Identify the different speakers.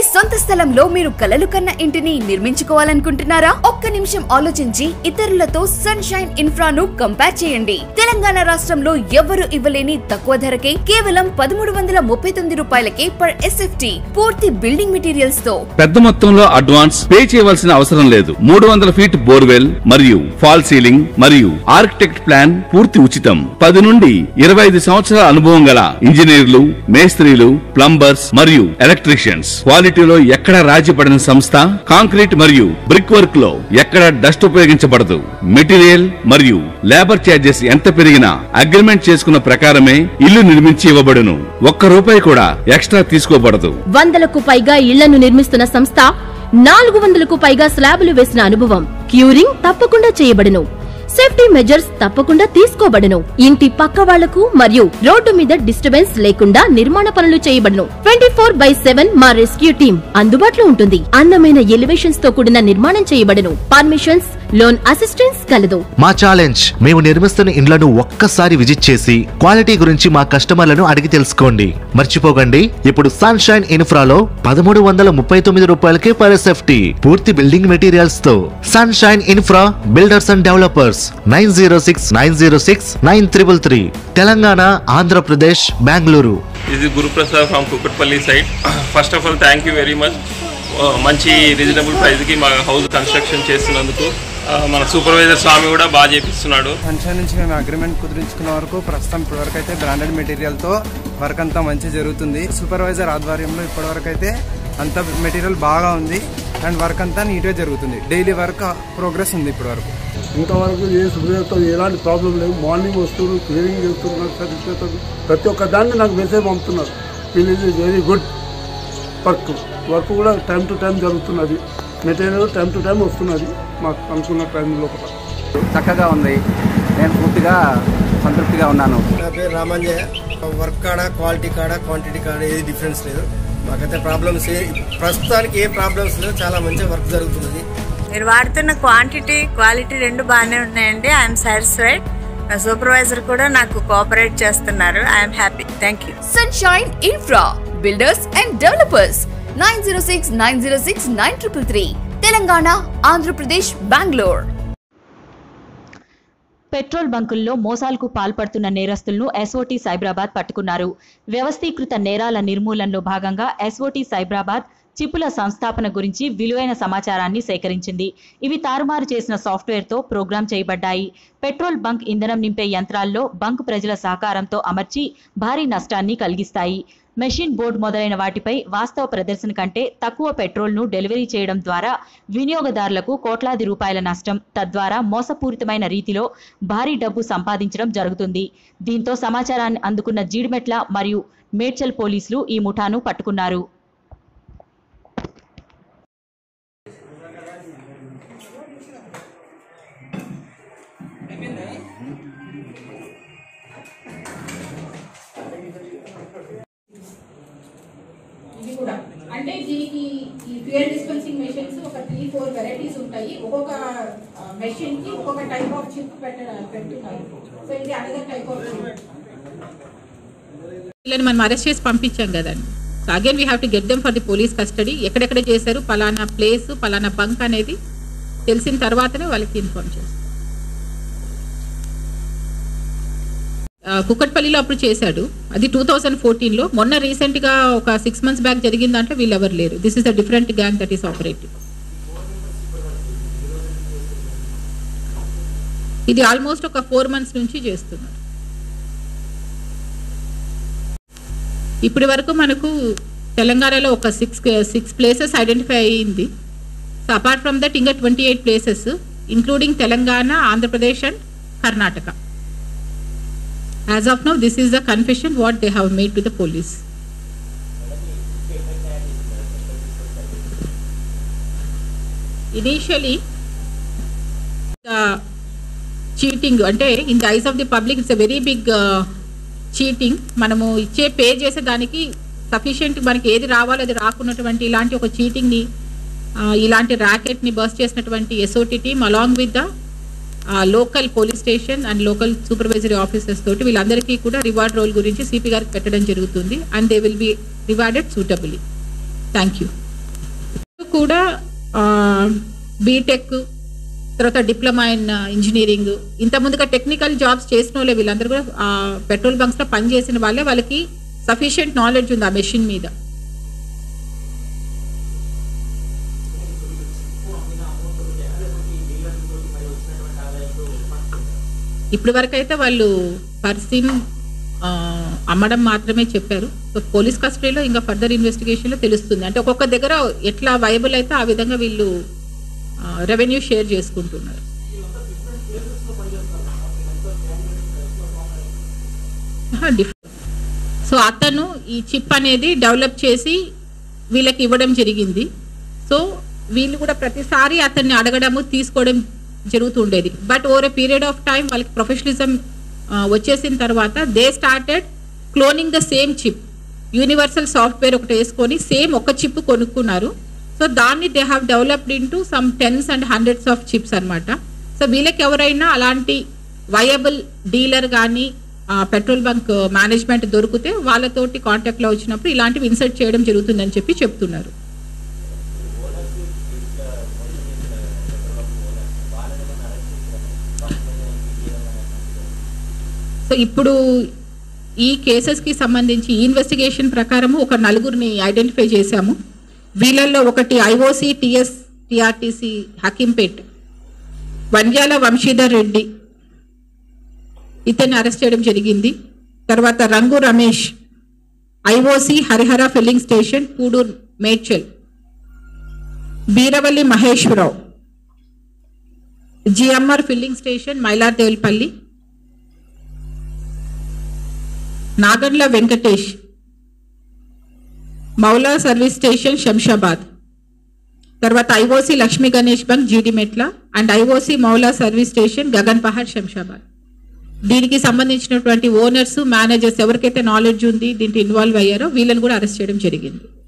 Speaker 1: సొంత స్థలంలో మీరు కలలు కన్న ఇంటిని నిర్మించుకోవాలనుకుంటున్నారా ఒక్క నిమిషం ఆలోచించి ఇతరులతో సన్షైన్ ఇన్ఫ్రాను కంపేర్ చేయండి తెలంగాణ రాష్ట్రంలో ఎవ్వరు ఇవ్వలేని తక్కువ ధరకే కేవలం పదమూడు వందల ముప్పై తొమ్మిది రూపాయలకే పర్ ఎస్ఎఫ్టీ పూర్తి బిల్డింగ్ మెటీరియల్స్ తో
Speaker 2: పెద్ద మొత్తంలో అడ్వాన్స్ పే చేయవలసిన అవసరం లేదు మూడు వందల ఫీట్ బోర్వెల్ మరియు ఫాల్ సీలింగ్ మరియు ఆర్కిటెక్ట్ ప్లాన్ పూర్తి ఉచితం పది నుండి ఇరవై ఐదు సంవత్సరాల అనుభవం గల ఇంజనీర్లు మేస్త్రీలు ప్లంబర్స్ మరియు ఎలక్ట్రీషియన్స్ క్వాలిటీలో ఎక్కడ రాజీ పడిన సంస్థ కాంక్రీట్ మరియు బ్రిక్ వర్క్ లో ఎక్కడ డస్ట్ ఉపయోగించబడదు మెటీరియల్ మరియు లేబర్ ఛార్జెస్ ఎంత పెరిగినా అగ్రిమెంట్ చేసుకున్న ప్రకారమే ఇల్లు నిర్మించి ఇవ్వబడును ఒక్క రూపాయి కూడా ఎక్స్ట్రా తీసుకోబడదు
Speaker 3: వందలకు పైగా ఇళ్లను నిర్మిస్తున్న సంస్థ నాలుగు వందలకు పైగా స్లాబులు వేసిన అనుభవం క్యూరింగ్ తప్పకుండా చేయబడును సేఫ్టీ మెజర్స్ తప్పకుండా తీసుకోబడును ఇంటి పక్క వాళ్లకు మరియు రోడ్డు మీద డిస్టర్బెన్స్ లేకుండా నిర్మాణ పనులు చేయబడును ట్వంటీ ఫోర్ బై సెవెన్ మా రెస్క్యూ టీం అందుబాటులో ఉంటుంది అందమైన ఎలివేషన్స్ తో కూడిన నిర్మాణం చేయబడును పర్మిషన్స్ లోన్ అసిస్టెన్స్ కలదు
Speaker 4: మా ఛాలెంజ్ మేము నిర్మిస్తున్న ఇండ్లను ఒక్కసారి విజిట్ చేసి క్వాలిటీ గురించి మా కస్టమర్లను అడిగి తెలుసుకోండి మర్చిపోకండి ఇప్పుడు సన్షైన్ ఇన్ఫ్రాలో పదమూడు వందల ముప్పై తొమ్మిది రూపాయలకే పర్ ఎస్ఎఫ్టీ పూర్తి బిల్డింగ్ మెటీరియల్స్ తో sunshine infra builders and developers nine zero six nine zero six nine triple three Telangana Andhra Pradesh Bengaluru
Speaker 5: ఇది Guruprasad from Kukatpally side first of all thank you very much మంచి రీజనబుల్ ప్రైస్కి మా హౌస్ కన్స్ట్రక్షన్ చేస్తున్నందుకు ఆ, మన సూపర్వైజర్ స్వామి కూడా బాగా చేపిస్తున్నాడు
Speaker 6: ఫంక్షన్ నుంచి మేము అగ్రిమెంట్ కుదిరించుకున్న వరకు ప్రస్తుతం ఇప్పటివరకు అయితే బ్రాండెడ్ మెటీరియల్తో వర్క్ అంతా మంచి జరుగుతుంది సూపర్వైజర్ ఆధ్వర్యంలో ఇప్పటివరకు అయితే అంత మెటీరియల్ బాగా ఉంది అండ్ వర్క్ అంతా నీట్గా జరుగుతుంది డైలీ వర్క్ ప్రోగ్రెస్ ఉంది ఇప్పటివరకు
Speaker 7: ఇంతవరకు ఏ సుబ్రతో ఎలాంటి ప్రాబ్లం లేదు మార్నింగ్ వస్తున్నారు క్లియరింగ్ చేస్తున్నారు సర్టిఫికేట్ ప్రతి ఒక్క దాన్ని నాకు మెసేజ్ పంపుతున్నారు wheel is very good work work కూడా టైం టు టైం జరుగుతున్నది మెటీరియల్ టైం టు టైం వస్తున్నది మాకు అనుకున్న టైం లోపల
Speaker 8: చక్కగా ఉంది నేను పూర్తిగా సంతృప్తిగా ఉన్నాను
Speaker 9: నా పేరు రామంజయ వర్క్ కాడ క్వాలిటీ కాడ క్వాంటిటీ కాడ ఏది డిఫరెన్స్ లేదు మాకైతే ప్రాబ్లమ్స్ ఏ ప్రస్తుతానికి ఏ ప్రాబ్లమ్స్ లేవు చాలా మంచిగా వర్క్ జరుగుతున్నది
Speaker 10: మీరు వాడుతున్న క్వాంటిటీ క్వాలిటీ రెండు బాగానే ఉన్నాయండి ఐఎమ్ సాటిస్ఫైడ్ నా సూపర్వైజర్ కూడా నాకు కోఆపరేట్ చేస్తున్నారు I'm happy thank you
Speaker 1: sunshine infra builders and developers nine zero six nine zero six nine triple three Telangana Andhra Pradesh Bengaluru
Speaker 11: petrol బంకుల్లో మోసాలకు పాల్పడుతున్న నేరస్తులను ఎస్ఓటీ సైబరాబాద్ పట్టుకున్నారు వ్యవస్థీకృత నేరాల నిర్మూలనలో భాగంగా ఎస్ఓటీ సైబరాబాద్ చిప్పుల సంస్థాపన గురించి విలువైన సమాచారాన్ని సేకరించింది ఇవి తారుమారు చేసిన సాఫ్ట్వేర్తో ప్రోగ్రామ్ చేయబడ్డాయి పెట్రోల్ బంక్ ఇంధనం నింపే యంత్రాల్లో బంక్ ప్రజల సహకారంతో అమర్చి భారీ నష్టాన్ని కలిగిస్తాయి మెషిన్ బోర్డ్ మొదలైన వాటిపై వాస్తవ ప్రదర్శన కంటే తక్కువ పెట్రోల్ను డెలివరీ చేయడం ద్వారా వినియోగదారులకు కోట్లాది రూపాయల నష్టం తద్వారా మోసపూరితమైన రీతిలో భారీ డబ్బు సంపాదించడం జరుగుతుంది దీంతో సమాచారాన్ని అందుకున్న జీడిమెట్ల మరియు మేడ్చల్ పోలీసులు ఈ ముఠాను పట్టుకున్నారు
Speaker 12: ఇది కూడా అంటే దీనికి ఈ ఫ్యూయల్ డిస్పెన్సింగ్ మెషిన్స్ ఒక త్రీ ఫోర్ వెరైటీస్ ఉంటాయి ఒక్కొక్క మెషిన్ కి ఒక్కొక్క టైప్ ఆఫ్ చిప్ పెట్ట పెట్టున్నారు సో ఇది అనదర్ టైప్ ఆఫ్ చిప్
Speaker 13: వీళ్ళని మనం అరెస్ట్ చేసి పంపించాం కదండి so again we have to get them for the police custody ఎక్కడెక్కడ చేశారు పలానా ప్లేస్ పలానా బంక్ అనేది తెలిసిన తర్వాతనే వాళ్ళకి ఇన్ఫార్మ్ చేస్తాం ఆ, కుక్కట్పల్లిలో అప్పుడు చేశాడు అది టూ థౌజండ్ ఫోర్టీన్లో మొన్న రీసెంట్గా ఒక సిక్స్ మంత్స్ బ్యాక్ జరిగిన దాంట్లో వీళ్ళు ఎవరు లేరు this is a different gang that is operative ఇది ఆల్మోస్ట్ ఒక ఫోర్ మంత్స్ నుంచి చేస్తున్నారు ఇప్పటి వరకు మనకు తెలంగాణలో ఒక సిక్స్ సిక్స్ ప్లేసెస్ ఐడెంటిఫై అయ్యింది సో అపార్ట్ ఫ్రమ్ దట్ ఇంకా twenty eight places including Telangana Andhra Pradesh and Karnataka as of now this is the confession what they have made to the police initially cheating అంటే in the eyes of the public it's a very big cheating మనము ఇచ్చే pay చేసే దానికి sufficient మనకి ఏది రావాలో అది రాకున్నటువంటి ఇలాంటి ఒక చీటింగ్ని ఇలాంటి ర్యాకెట్ని బస్ చేసినటువంటి SOT team along with the local police station and local supervisory officers తోటి వీళ్ళందరికీ కూడా రివార్డ్ రోల్ గురించి సిపి గారికి పెట్టడం జరుగుతుంది and they will be rewarded suitably thank you కూడా బీటెక్ తర్వాత డిప్లొమా ఇన్ ఇంజనీరింగ్ ఇంత ముందుగా టెక్నికల్ జాబ్స్ చేసిన వాళ్ళే వీళ్ళందరూ కూడా పెట్రోల్ బంక్స్లో పనిచేసిన వాళ్ళే వాళ్ళకి సఫిషియెంట్ నాలెడ్జ్ ఉంది ఆ మెషిన్ మీద ఇప్పటి వరకు అయితే వాళ్ళు పర్సీన్ అమ్మడం మాత్రమే చెప్పారు సో పోలీస్ కస్టడీలో ఇంకా ఫర్దర్ ఇన్వెస్టిగేషన్లో తెలుస్తుంది అంటే ఒక్కొక్క దగ్గర ఎట్లా వైబుల్ అయితే ఆ విధంగా వీళ్ళు రెవెన్యూ షేర్ చేసుకుంటున్నారు సో అతను ఈ చిప్ అనేది డెవలప్ చేసి వీళ్ళకి ఇవ్వడం జరిగింది సో వీళ్ళు కూడా ప్రతిసారి అతన్ని అడగడము తీసుకోవడం జరుగుతుండేది but over a period of time వాళ్ళకి ప్రొఫెషనలిజం వచ్చేసిన తర్వాత they started cloning the same chip universal software ఒకటి వేసుకొని సేమ్ ఒక చిప్ కొనుక్కున్నారు సో దాన్ని they have developed into some tens and hundreds of chips అనమాట సో వీళ్ళకి ఎవరైనా అలాంటి వయబుల్ డీలర్ కానీ పెట్రోల్ బంక్ మేనేజ్మెంట్ దొరికితే వాళ్ళతోటి కాంటాక్ట్లో వచ్చినప్పుడు ఇలాంటివి ఇన్సర్ట్ చేయడం జరుగుతుందని చెప్పి చెప్తున్నారు సో ఇప్పుడు ఈ కేసెస్కి సంబంధించి ఈ ఇన్వెస్టిగేషన్ ప్రకారము ఒక నలుగురిని ఐడెంటిఫై చేశాము వీళ్ళల్లో ఒకటి IOC TS TRTC Hakimpet Vanjala Vamsidhar Reddy ఇతన్ని అరెస్ట్ చేయడం జరిగింది తర్వాత Rangu Ramesh IOC Harihara filling station Pudur Medchal Biravalli Maheswara Rao GMR filling station Mailardevpally Nagandla Venkatesh Moula service station Shamshabad తర్వాత IOC Lakshmi Ganesh bunk Jeedimetla and IOC Moula service station Gagan Pahad Shamshabad దీనికి సంబంధించినటువంటి ఓనర్స్ మేనేజర్స్ ఎవరికైతే నాలెడ్జ్ ఉంది దీంట్లో ఇన్వాల్వ్ అయ్యారో వీళ్ళని కూడా అరెస్ట్ చేయడం జరిగింది